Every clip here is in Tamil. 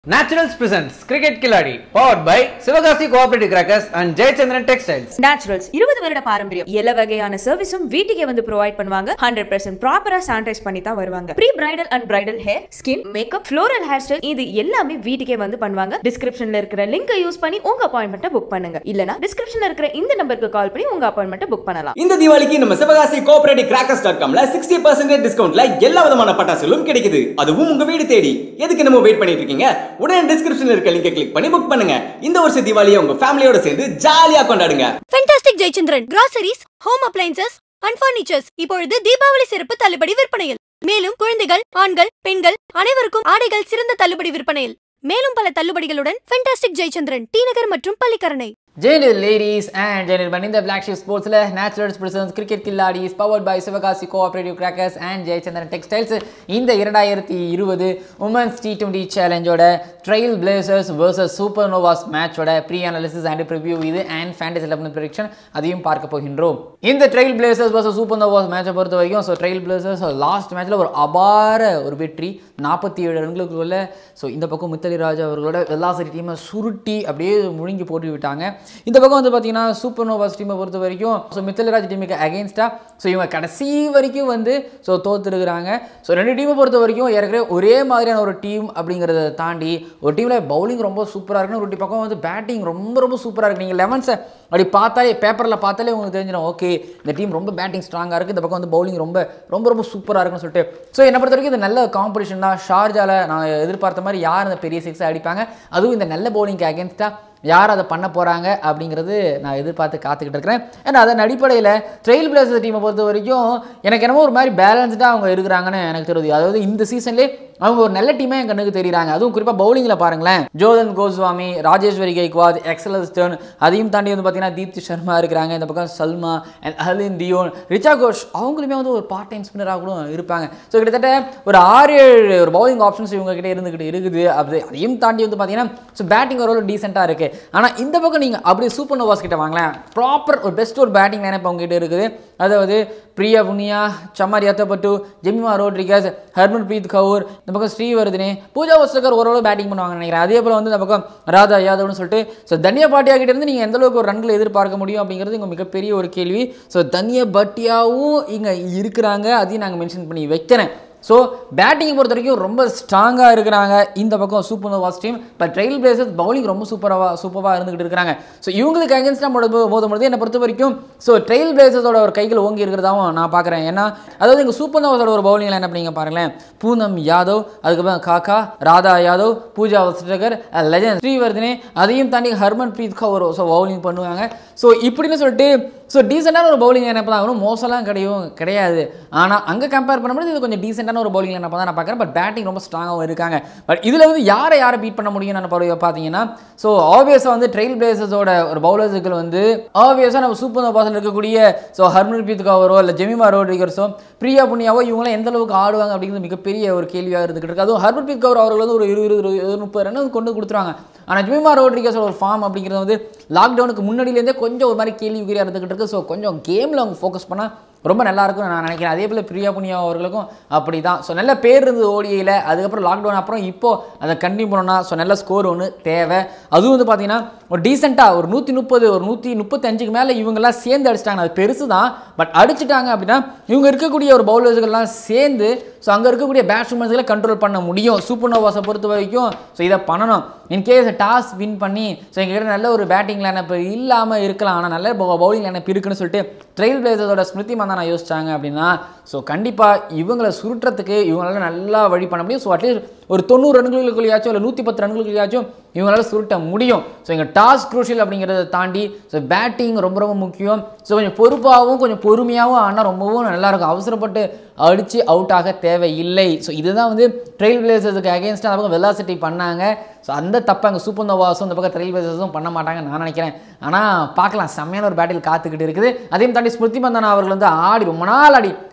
Naturals presents Cricket Killadi, powered by Sivagasi Cooperative Crackers and Jayachandran Textiles. Naturals இருபது வருட பாரம்பரியம் எல்லா வகையான சர்வீஸும் வீட்டுக்கே வந்து ப்ரொவைட் பண்ணுவாங்க ஹண்ட்ரட் பர்சன்ட் ப்ராப்பரா சானிடைஸ் பண்ணி தான் வருவாங்க pre bridal and bridal hair skin makeup floral hair style இது எல்லாமே வீட்டுக்கே வந்து பண்ணுவாங்க டிஸ்கிரிப்ஷன்ல இருக்கிற லிங்கை யூஸ் பண்ணி உங்க அப்பாயின்மெண்ட்டை புக் பண்ணுங்க இல்லனா டிஸ்கிரிப்ஷன்ல இருக்கிற இந்த நம்பருக்கு கால் பண்ணி உங்க அப்பாயின்மெண்ட்டை புக் பண்ணலாம் இந்த தீபாவளிக்கு நம்ம சிவகாசி கோஆபரேட்டிவ் கிராக்கர்ஸ் டாட் காம்ல சிக்ஸ்டி பர்சன்டேஜ் டிஸ்கவுண்ட்ல எல்லா விதமான பட்டாசுகளும் கிடைக்குது அதுவும் உங்க வீடு தேடி எதுக்கு நம்ம வெயிட் பண்ணிட்டு இருக்கீங்க உடனே டிஸ்கிரிப்ஷன்ல இருக்க லிங்கை கிளிக் பண்ணி புக் பண்ணுங்க இந்த வருஷ தீபாவளியை உங்க ஃபேமிலியோட சேர்ந்து ஜாலியா கொண்டாடுங்க fantastic Jayachandran groceries home appliances and furnitures இப்பொழுது தீபாவளி சிறப்பு தள்ளுபடி விற்பனையில் மேலும் குழந்தைகள் ஆண்கள் பெண்கள் அனைவருக்கும் ஆடைகள் சிறந்த தள்ளுபடி விற்பனையில் மேலும் பல தள்ளுபடிகளுடன் ஃபென்டாஸ்டிக் ஜெயச்சந்திரன் டி நகர் மற்றும் Pallikaranai Gentlemen, ladies and gentlemen, in the Black Sheep Sports ல Naturals presents Cricket Killadis powered by Sivakasi Cooperative Crackers and Jayachandran Textiles இந்த இரண்டாயிரத்தி இருபது உமன்ஸ் டி டுவெண்ட்டி சேலஞ்சோட trailblazers versus supernovas மேட்சோட ப்ரீ அனாலிசிஸ் அண்ட் ப்ரிவியூ இது அண்ட் ஃபேண்டசி லெவன் ப்ரிடிக்ஷன் அதையும் பார்க்க போகின்றோம் இந்த trailblazers versus supernovas மேட்சை பொறுத்த வரைக்கும் ஸோ ட்ரையல் பிளேசர்ஸ் லாஸ்ட் மேட்ச்சில் ஒரு அபார ஒரு வெற்றி நாற்பத்தி ஏழு ரன்களுக்குள்ள ஸோ இந்த பக்கம் முத்தலி ராஜா அவர்களோட வெல்லாசரி டீமை சுருட்டி அப்படியே முழுங்கி போட்டு விட்டாங்க இந்த பக்கம் வந்து பார்த்தீங்கன்னா சூப்பர் நோவாஸ் டீமை பொறுத்த வரைக்கும் ஸோ மித்தலிராஜ் டீமுக்கு அகேன்ஸ்டாக ஸோ இவங்க கடைசி வரைக்கும் வந்து ஸோ தோத்துருக்குறாங்க ஸோ ரெண்டு டீமை பொறுத்த வரைக்கும் ஏற்கனவே ஒரே மாதிரியான ஒரு டீம் அப்படிங்கிறத தாண்டி ஒரு டீமில் பவுலிங் ரொம்ப சூப்பராக இருக்குன்னு ஒரு பக்கம் வந்து பேட்டிங் ரொம்ப ரொம்ப சூப்பராக இருக்குது நீங்கள் லெவன்ஸை அப்படி பார்த்தாலே பேப்பரில் பார்த்தாலே உங்களுக்கு தெரிஞ்சிடும் ஓகே இந்த டீம் ரொம்ப பேட்டிங் ஸ்ட்ராங்காக இருக்குது இந்த பக்கம் வந்து பவுலிங் ரொம்ப ரொம்ப ரொம்ப சூப்பராக இருக்குன்னு சொல்லிட்டு ஸோ என்னை பொறுத்த வரைக்கும் இது நல்ல காம்படிஷன் தான் ஷார்ஜாவில் நான் எதிர்பார்த்த மாதிரி யார் அந்த பெரிய சிக்ஸை அடிப்பாங்க அதுவும் இந்த நல்ல பவுலிங்க்கு அகேன்ஸ்டாக யார் அதை பண்ண போகிறாங்க அப்படிங்கிறது நான் எதிர்பார்த்து காத்துக்கிட்டு இருக்கிறேன் ஏன்னா அதன் அடிப்படையில் ட்ரெயில் பிளேசர் டீமை பொறுத்த வரைக்கும் எனக்கு என்னமோ ஒரு மாதிரி பேலன்ஸ்டாக அவங்க இருக்கிறாங்கன்னு எனக்கு தெரியுது அதாவது இந்த சீசன்லேயே அவங்க ஒரு நல்ல டீமே என் கண்ணுக்கு தெரியுறாங்க அதுவும் குறிப்பாக பவுலிங்கில் பாருங்களேன் ஜோதன் கோஸ்வாமி ராஜேஸ்வரி கைக்வாத் எக்ஸலஸ் டர்ன் அதையும் தாண்டி வந்து பார்த்தீங்கன்னா தீப்தி சர்மா இருக்கிறாங்க இந்த பக்கம் சல்மா அண்ட் அலின் டியோன் ரிச்சா கோஷ் அவங்களுமே வந்து ஒரு பார்ட் டைம் ஸ்பின்னராக கூட இருப்பாங்க ஸோ கிட்டத்தட்ட ஒரு ஆறு ஏழு ஒரு பவுலிங் ஆப்ஷன்ஸ் இவங்க கிட்ட இருந்துகிட்டு இருக்குது அப்படி அதையும் தாண்டி வந்து பார்த்தீங்கன்னா ஸோ பேட்டிங் ஓரளவு டீசெண்டாக இருக்குது ஆனால் இந்த பக்கம் நீங்கள் அப்படியே சூப்பர் நோவாஸ் கிட்ட வாங்கலாம் ப்ராப்பர் ஒரு பெஸ்ட் ஒரு பேட்டிங் லைனப் அவங்க கிட்ட இருக்குது அதாவது பிரியா புனியா சமாரி அத்தப்பட்டு ஜெமிமா ரோட்ரிகஸ் ஹர்மன் பிரீத் கவுர் இந்த பக்கம் ஸ்ரீவர்தினி பூஜா வஸ்தகர் ஓரளவு பேட்டிங் பண்ணுவாங்க நினைக்கிறேன் அதே போல் வந்து இந்த பக்கம் ராதா யாதவ்னு சொல்லிட்டு ஸோ தன்யா பாட்டியா கிட்ட இருந்து நீங்கள் எந்த அளவுக்கு ஒரு ரன்களை எதிர்பார்க்க முடியும் அப்படிங்கிறது இங்கே மிகப்பெரிய ஒரு கேள்வி ஸோ தன்யா பட்டியாவும் இங்கே இருக்கிறாங்க அதையும் நாங்கள் மென்ஷன் பண்ணி வைக்கிறேன் ஸோ பேட்டிங்கை பொறுத்த வரைக்கும் ரொம்ப ஸ்ட்ராங்காக இருக்கிறாங்க இந்த பக்கம் supernovas team but trailblazers bowling ரொம்ப சூப்பராக சூப்பராக இருந்துகிட்டு இருக்கிறாங்க ஸோ இவங்களுக்கு அகேன்ஸ்டாக மோத போது என்னை பொறுத்த வரைக்கும் ஸோ ட்ரைல் பிளேசர்ஸோட ஒரு கைகள் ஓங்கி இருக்கிறதாவும் நான் பார்க்குறேன் ஏன்னா அதாவது எங்கள் சூப்பர் நோவாஸோட ஒரு பவுலிங் லைன் அப்படிங்க பாருங்களேன் பூனம் யாதவ் அதுக்கப்புறம் காக்கா ராதா யாதவ் பூஜா வஸ்டகர் லெஜன் ஸ்ரீவர்தினே அதையும் தாண்டி Harmanpreet Kaur so bowling பண்ணுவாங்க ஸோ இப்படின்னு சொல்லிட்டு ஸோ டீசெண்டான ஒரு பவுலிங் லைனப் தான் ஒன்றும் மோசம்லாம் கிடையும் கிடையாது ஆனால் அங்கே கம்பேர் பண்ணும்போது இது கொஞ்சம் டீசெண்டான ஒரு பவுலிங் லைனப் தான் நான் பார்க்குறேன் பட் பேட்டிங் ரொம்ப ஸ்ட்ராங்காகவும் இருக்காங்க பட் இதில் வந்து யாரை யாரை பீட் பண்ண முடியும் நான் பார்வை பார்த்தீங்கன்னா ஸோ ஆப்வியஸாக வந்து ட்ரெயில் பிளேசஸோட ஒரு பவுலர்ஸுக்கு வந்து ஆப்வியஸாக நம்ம சூப்பர் நோபாஸில் இருக்கக்கூடிய ஸோ ஹர்மன் பிரீத் கவரோ இல்லை ஜெமிமா ரோட்ரிகர்ஸோ பிரியா புண்ணியாவோ இவங்களாம் எந்த அளவுக்கு ஆடுவாங்க அப்படிங்கிறது மிகப்பெரிய ஒரு கேள்வியாக இருந்துகிட்டு இருக்கு அதுவும் ஹர்மன் பிரீத் கவர் அவர்கள் வந்து ஒரு இருபது இருபது முப்பது ரன் வந்து கொண்டு கொடுத்துருவாங்க ஆனால் ஜெமிமா ரோட்ரிகஸோட ஒரு ஃபார்ம் அப்படிங்கிறது வந்து லாக்டவுனுக்கு முன்னாடியிலேருந்தே கொஞ்சம் ஒரு மாதிரி கேள்விக்குறியாக இருந்துகிட்டு இருக்கு ஸோ கொஞ்சம் கேமில் அவங்க ஃபோக்கஸ் பண்ணால் ரொம்ப நல்லா இருக்கும்னு நான் நினைக்கிறேன் அதே போல் பிரியா புனியா அவர்களுக்கும் அப்படி தான் ஸோ நல்ல பேர் இருந்தது ஓடியில் அதுக்கப்புறம் லாக்டவுன் அப்புறம் இப்போ அதை கண்டினியூ பண்ணணும்னா ஸோ நல்ல ஸ்கோர் ஒன்று தேவை அதுவும் வந்து பார்த்தீங்கன்னா ஒரு டீசெண்டாக ஒரு நூற்றி முப்பது ஒரு நூற்றி முப்பத்தஞ்சுக்கு மேலே இவங்கெல்லாம் சேர்ந்து அடிச்சிட்டாங்க அது பெருசு தான் பட் அடிச்சிட்டாங்க அப்படின்னா இவங்க இருக்கக்கூடிய ஒரு பவுலர்ஸ்கள்லாம் சேர்ந்து ஸோ அங்கே இருக்கக்கூடிய பேட்ஸ்மேன்ஸ்களை கண்ட்ரோல் பண்ண முடியும் சூப்பர் நோவாஸை பொறுத்த வரைக்கும் ஸோ இதை பண்ணணும் இன்கேஸ் டாஸ் வின் பண்ணி ஸோ எங்ககிட்ட நல்ல ஒரு பேட்டிங் லைனப் இல்லாமல் இருக்கலாம் ஆனால் நல்ல பவுலிங் லைனப் இருக்குன்னு சொல்லிட்டு ட்ரெயில் பிளேசர்ஸோட ஸ்மிருதி மந்தானா யோசிச்சாங்க அப்படின்னா ஸோ கண்டிப்பாக இவங்களை சுருட்டுறதுக்கு இவங்களால நல்லா வழி பண்ண முடியும் ஸோ அட்லீஸ்ட் ஒரு தொண்ணூறு ரன்களுக்குள்ளேயாச்சும் இல்லை நூற்றி பத்து ரன்களுக்குள்ளேயாச்சும் இவங்களால சுருட்ட முடியும் ஸோ இங்கே டாஸ் குரூஷியல் அப்படிங்கிறத தாண்டி ஸோ பேட்டிங் ரொம்ப ரொம்ப முக்கியம் ஸோ கொஞ்சம் பொறுப்பாகவும் கொஞ்சம் பொறுமையாகவும் ஆனால் ரொம்பவும் நல்லாயிருக்கும் அவசரப்பட்டு அடித்து அவுட் ஆக தேவையில்லை ஸோ இதுதான் வந்து ட்ரெயில் பிளேசர்ஸுக்கு அகேன்ஸ்டாக அவங்க வெலாசிட்டி பண்ணாங்க ஸோ அந்த தப்பை அங்கே சூப்பர் நோவாஸும் இந்த பக்கம் ட்ரெயில் பிளேசர்ஸும் பண்ண மாட்டாங்க நான் நினைக்கிறேன் ஆனால் பார்க்கலாம் செம்மையான ஒரு பேட்டில் காத்துக்கிட்டு இருக்குது அதையும் தாண்டி ஸ்மிருதி மந்தனா அவர்கள் வந்து ஆடி ரொம்ப நாள் ஆடி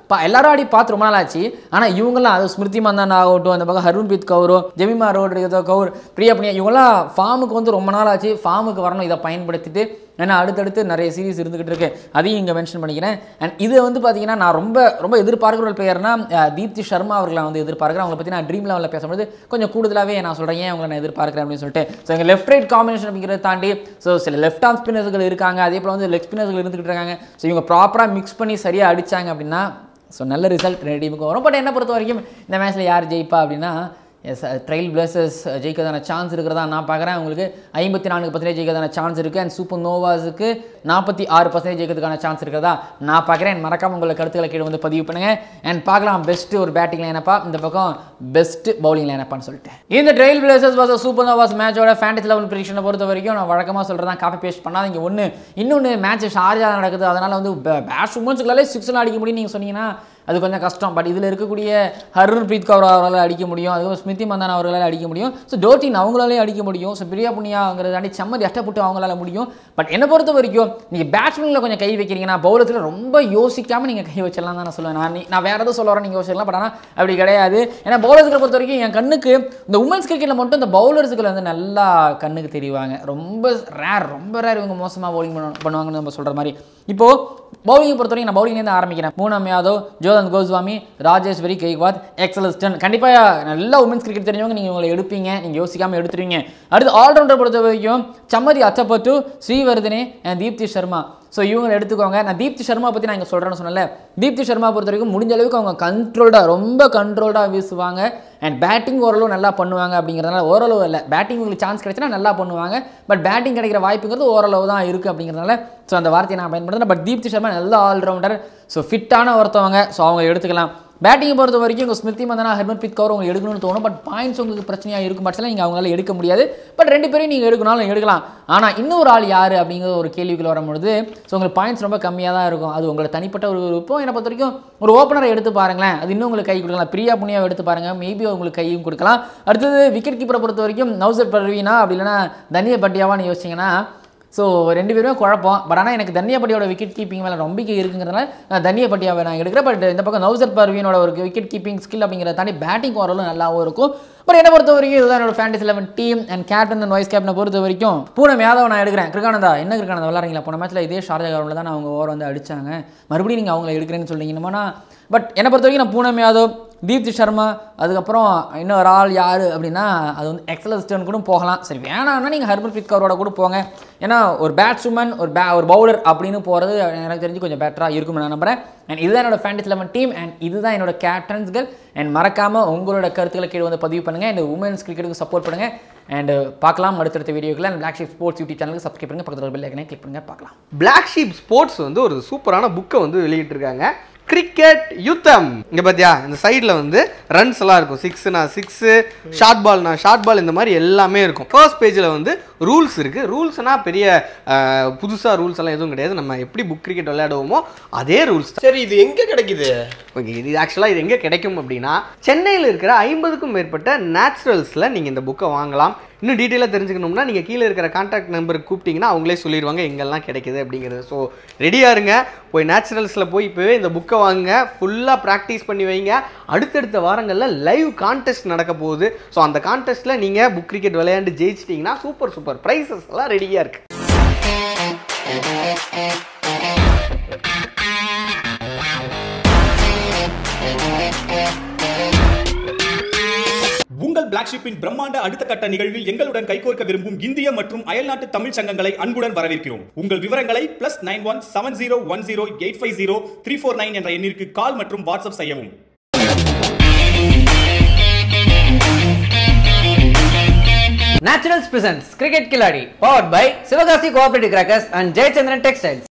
பா எல்லாரும் ஆடி பார்த்து ரொம்ப நாள் ஆச்சு ஆனால் இவங்கெல்லாம் அது ஸ்மிருதி மந்தன் ஆகட்டும் அந்த பக்கம் ஹருண்பித் கௌரோ ஜெமிமா ரோட்ரிகோ கௌர் பிரியா புனியா இவங்கெல்லாம் ஃபார்முக்கு வந்து ரொம்ப நாள் ஆச்சு ஃபார்முக்கு வரணும் இதை பயன்படுத்திட்டு ஏன்னா அடுத்தடுத்து நிறைய சீரிஸ் இருந்துகிட்டு இருக்கு அதையும் இங்கே மென்ஷன் பண்ணிக்கிறேன் அண்ட் இது வந்து பார்த்தீங்கன்னா நான் ரொம்ப ரொம்ப எதிர்பார்க்குற ஒரு பிளேயர்னா தீப்தி சர்மா அவர்களை வந்து எதிர்பார்க்குறேன் அவங்களை பற்றி நான் ட்ரீம் லெவலில் பேசும்போது கொஞ்சம் கூடுதலாகவே நான் சொல்கிறேன் ஏன் அவங்களை நான் எதிர்பார்க்குறேன் அப்படின்னு சொல்லிட்டு ஸோ எங்கள் லெஃப்ட் ரைட் காம்பினேஷன் அப்படிங்கிறத தாண்டி ஸோ சில லெஃப்ட் ஆர்ம் ஸ்பின்னர்ஸ்கள் இருக்காங்க அதே போல் வந்து லெக் ஸ்பின்னர்ஸ்கள் இருந்துகிட்டு இருக்காங்க ஸோ இவங்க ப்ராப்பராக மிக்ஸ் பண்ணி சரியாக அடிச்சாங்க அப்படின்னா ஸோ நல்ல ரிசல்ட் ரெண்டு டீமுக்கு வரும் பட் என்ன பொறுத்த வரைக்கும் இந்த மேட்ச்சில் யார் ஜெயிப்பா அப்படின்னா எஸ் ட்ரைல் பிளேசர்ஸ் ஜெயிக்கிறதான சான்ஸ் இருக்கிறதா நான் பார்க்குறேன் உங்களுக்கு ஐம்பத்தி நான்கு பர்சன்டேஜ் ஜெயிக்கிறதான சான்ஸ் இருக்குது அண்ட் சூப்பர் நோவாஸுக்கு நாற்பத்தி ஆறு பர்சன்டேஜ் ஜெயிக்கிறதுக்கான சான்ஸ் இருக்கிறதா நான் பார்க்குறேன் மறக்காம உங்களை கருத்துக்களை கீழே வந்து பதிவு பண்ணுங்கள் அண்ட் பார்க்கலாம் பெஸ்ட்டு ஒரு பேட்டிங் லைனப்பா இந்த பக்கம் பெஸ்ட் பவுலிங் லைனப்பான்னு சொல்லிட்டு இந்த trailblazers versus supernovas மேட்சோட ஃபேண்டசி லெவல் ப்ரிடிக்ஷனை பொறுத்த வரைக்கும் நான் வழக்கமாக சொல்கிறதா காப்பி பேஸ்ட் பண்ணாதீங்க ஒன்று இன்னொன்று மேட்ச் ஷார்ஜா நடக்குது அதனால் வந்து பேட்ஸ் உமன்ஸுக்களாலே சிக்ஸ்லாம் அடிக்க முடியும் நீங்கள் சொன்னீங்கன்னா அது கொஞ்சம் கஷ்டம் பட் இதில் இருக்கக்கூடிய ஹர்ரீத் கவுர் அவர்களால் அடிக்க முடியும் அதுக்கப்புறம் ஸ்மிருதி மந்தானா அவர்களால் அடிக்க முடியும் ஸோ டோட்டின் அவங்களாலே அடிக்க முடியும் ஸோ பிரியா புண்ணியாங்கிறதாண்டி செம்மதி அஷ்டப்பட்டு அவங்களால முடியும் பட் என்னை பொறுத்த வரைக்கும் நீங்கள் பேட்ஸ்மேனில் கொஞ்சம் கை வைக்கிறீங்கன்னா பவுலத்தில் ரொம்ப யோசிக்காமல் நீங்கள் கை வச்சிடலாம் தான் நான் சொல்லுவேன் நான் நீ- நான் வேறு எதுவும் சொல்ல வரேன் நீங்கள் யோசிக்கலாம் பட் ஆனால் அப்படி கிடையாது ஏன்னா பவுலர்ஸுகளை பொறுத்த வரைக்கும் என் கண்ணுக்கு இந்த உமன்ஸ் கிரிக்கெட்டில் மட்டும் இந்த பவுலர்ஸுகள் வந்து நல்லா கண்ணுக்கு தெரிவாங்க ரொம்ப ரேர் ரொம்ப ரேர் இவங்க மோசமாக பவுலிங் பண்ணுவாங்கன்னு நம்ம சொல்கிற மாதிரி இப்போது பவுலிங்கை பொறுத்த வரைக்கும் நான் பவுலிங்லேருந்து ஆரம்பிக்கிறேன் பூனம் யாதவ் ஜோதன் கோஸ்வாமி ராஜேஸ்வரி கெய்க்வாத் எக்ஸலஸ்டன் கண்டிப்பாக நல்ல உமன்ஸ் கிரிக்கெட் தெரிஞ்சவங்க நீங்கள் உங்களை எடுப்பீங்க நீங்கள் யோசிக்காமல் எடுத்துருவீங்க அடுத்து ஆல்ரவுண்டர் பொறுத்த வரைக்கும் சம்மதி அச்சப்பத்து ஸ்ரீவர்தனே and தீப்தி சர்மா ஸோ இவங்களை எடுத்துக்கோங்க நான் தீப்தி சர்மா பற்றி நான் இங்கே சொல்கிறேன்னு சொன்னல தீப்தி சர்மா பொறுத்த வரைக்கும் முடிஞ்ச அளவுக்கு அவங்க கண்ட்ரோல்டாக ரொம்ப கண்ட்ரோல்டாக வீசுவாங்க அண்ட் பேட்டிங் ஓரளவு நல்லா பண்ணுவாங்க அப்படிங்கிறதுனால ஓரளவு இல்லை பேட்டிங் உங்களுக்கு சான்ஸ் கிடைச்சுன்னா நல்லா பண்ணுவாங்க பட் பேட்டிங் கிடைக்கிற வாய்ப்புங்கிறது ஓரளவு தான் இருக்குது அப்படிங்கிறதுனால ஸோ அந்த வார்த்தையை நான் பயன்படுத்துகிறேன் பட் தீப்தி சர்மா நல்ல ஆல்ரவுண்டர் ஸோ ஃபிட்டான ஒருத்தவங்க ஸோ அவங்க எடுத்துக்கலாம் பேட்டிங்கை பொறுத்த வரைக்கும் உங்கள் ஸ்மிருதி மந்தனா ஹர்மன்பிரீத் கவுர் உங்களுக்கு எடுக்கணும்னு தோணும் பட் பாயிண்ட்ஸ் உங்களுக்கு பிரச்சனையாக இருக்கும் பட்சத்தில் நீங்கள் அவங்களால எடுக்க முடியாது பட் ரெண்டு பேரையும் நீங்கள் எடுக்கணாலும் எடுக்கலாம் ஆனால் இன்னொரு ஆள் யார் அப்படிங்கிற ஒரு கேள்விக்குள்ள வரும்பொழுது ஸோ உங்களுக்கு பாயிண்ட்ஸ் ரொம்ப கம்மியாக தான் இருக்கும் அது உங்களை தனிப்பட்ட ஒரு விருப்பம் என்னை பொறுத்த வரைக்கும் ஒரு ஓப்பனரை எடுத்து பாருங்களேன் அது இன்னும் உங்களுக்கு கை கொடுக்கலாம் பிரியா புண்ணியாவை எடுத்து பாருங்க மேபி உங்களுக்கு கையும் கொடுக்கலாம் அடுத்தது விக்கெட் கீப்பரை பொறுத்த வரைக்கும் நௌசர் பர்வீனா அப்படி இல்லைன்னா தனிய பட்டியாவான்னு யோசிச்சிங்கன்னா ஸோ ரெண்டு பேருமே குழப்பம் பட் ஆனால் எனக்கு தன்னியப்பட்டியோட விக்கெட் கீப்பிங் மேலே நம்பிக்கை இருக்குங்கிறதுனால நான் தன்னியப்பட்டியாவை நான் எடுக்கிறேன் பட் இந்த பக்கம் நௌசர் பர்வீனோட ஒரு விக்கெட் கீப்பிங் ஸ்கில் அப்படிங்கிறத தாண்டி பேட்டிங் ஓரளவு நல்லாவும் இருக்கும் பட் என்னை பொறுத்த வரைக்கும் இதுதான் என்னோட fantasy eleven team and captain and vice கேப்டனை பொறுத்த வரைக்கும் பூனம் யாதவ் நான் எடுக்கிறேன் கிருகானந்தா என்ன கிருகானந்தா விளாட்றீங்களா போன மேட்ச்சில் இதே ஷார்ஜா கிரவுண்டில் தான் அவங்க ஓவர் வந்து அடிச்சாங்க மறுபடியும் நீங்கள் அவங்கள எடுக்கிறேன்னு சொல்லிங்கன்னா பட் என்னை பொறுத்த வரைக்கும் நான் பூனம் யாதவ் தீப்தி சர்மா அதுக்கப்புறம் இன்னொரு ஆள் யார் அப்படின்னா அது வந்து எக்ஸலஸ்டன் கூட போகலாம் சரி வேணாம்னா நீங்கள் ஹர்மன்பிரீத் கவுரோட கூட போங்க ஏன்னா ஒரு பேட்ஸ்மேன் ஒரு பே ஒரு பவுலர் அப்படின்னு போகிறது எனக்கு தெரிஞ்சு கொஞ்சம் பெட்டராக இருக்கும்னு நான் நம்புறேன் அண்ட் இதுதான் என்னோட ஃபேண்டஸ் லெவன் டீம் அண்ட் இதுதான் என்னோட கேப்டன்ஸ்கள் அண்ட் மறக்காமல் உங்களோட கருத்துக்களை கீழே வந்து பதிவு பண்ணுங்கள் இந்த உமன்ஸ் கிரிக்கெட்டுக்கு சப்போர்ட் பண்ணுங்கள் அண்ட் பார்க்கலாம் அடுத்தடுத்த வீடியோக்களை and black ship sports YouTube சேனலுக்கு சப்ஸ்கிரைப் பண்ணுங்கள் பக்கத்தில் பெல் ஐக்கனை கிளிக் பண்ணுங்கள் பார்க்கலாம் பிளாக் ஷீப் ஸ்போர்ட்ஸ் வந்து ஒரு சூப்பரான புக்கை வந்து வெளியிட்டிருக்காங்க கிரிக்கெட் யுத்தம் இங்கே பார்த்தியா இந்த சைடில் வந்து ரன்ஸ் எல்லாம் இருக்கும் சிக்ஸ்னா சிக்ஸு ஷார்ட் பால்னா ஷார்ட் பால் இந்த மாதிரி எல்லாமே இருக்கும் ஃபர்ஸ்ட் பேஜில் வந்து ரூல்ஸ் இருக்குது ரூல்ஸ்னால் பெரிய புதுசாக ரூல்ஸ் எல்லாம் எதுவும் கிடையாது நம்ம எப்படி புக் கிரிக்கெட் விளையாடுவோமோ அதே ரூல்ஸ் தான் சரி இது எங்க கிடைக்குது ஓகே இது ஆக்சுவலாக இது எங்கே கிடைக்கும் அப்படின்னா சென்னையில் இருக்கிற ஐம்பதுக்கும் மேற்பட்ட நேச்சுரல்ஸில் நீங்கள் இந்த புக்கை வாங்கலாம் இன்னும் டீட்டெயிலாக தெரிஞ்சுக்கணும்னா நீங்கள் கீழே இருக்கிற கான்டாக்ட் நம்பருக்கு கூப்பிட்டீங்கன்னா அவங்களே சொல்லிடுவாங்க எங்கெல்லாம் கிடைக்குது அப்படிங்கிறது ஸோ ரெடியாக இருங்க போய் நேச்சுரல்ஸில் போய் இப்போவே இந்த புக்கை வாங்குங்க ஃபுல்லாக ப்ராக்டிஸ் பண்ணி வைங்க அடுத்தடுத்த வாரங்களில் லைவ் கான்டெஸ்ட் நடக்க போகுது ஸோ அந்த கான்டெஸ்ட்டில் நீங்கள் புக் கிரிக்கெட் விளையாண்டு ஜெயிச்சிட்டிங்கன்னா சூப்பர் சூப்பர் ப்ரைஸஸ் எல்லாம் ரெடியாக இருக்குது உங்கள் பிளாக் ஷிப்பின் பிரம்மாண்ட அடுத்த கட்ட நிகழ்வில் எங்களுடன் கைகோர்க்க விரும்பும் இந்திய மற்றும் அயல்நாட்டு தமிழ் சங்கங்களை அன்புடன் வரவேற்கிறோம் உங்கள் விவரங்களை plus nine one seven zero one zero eight five zero three four nine என்ற எண்ணிற்கு கால் மற்றும் வாட்ஸ்அப் செய்யவும் நேச்சுரல்ஸ் பிரசன்ஸ் கிரிக்கெட் கில்லாடி powered by Sivakasi cooperative crackers and Jayachandran textiles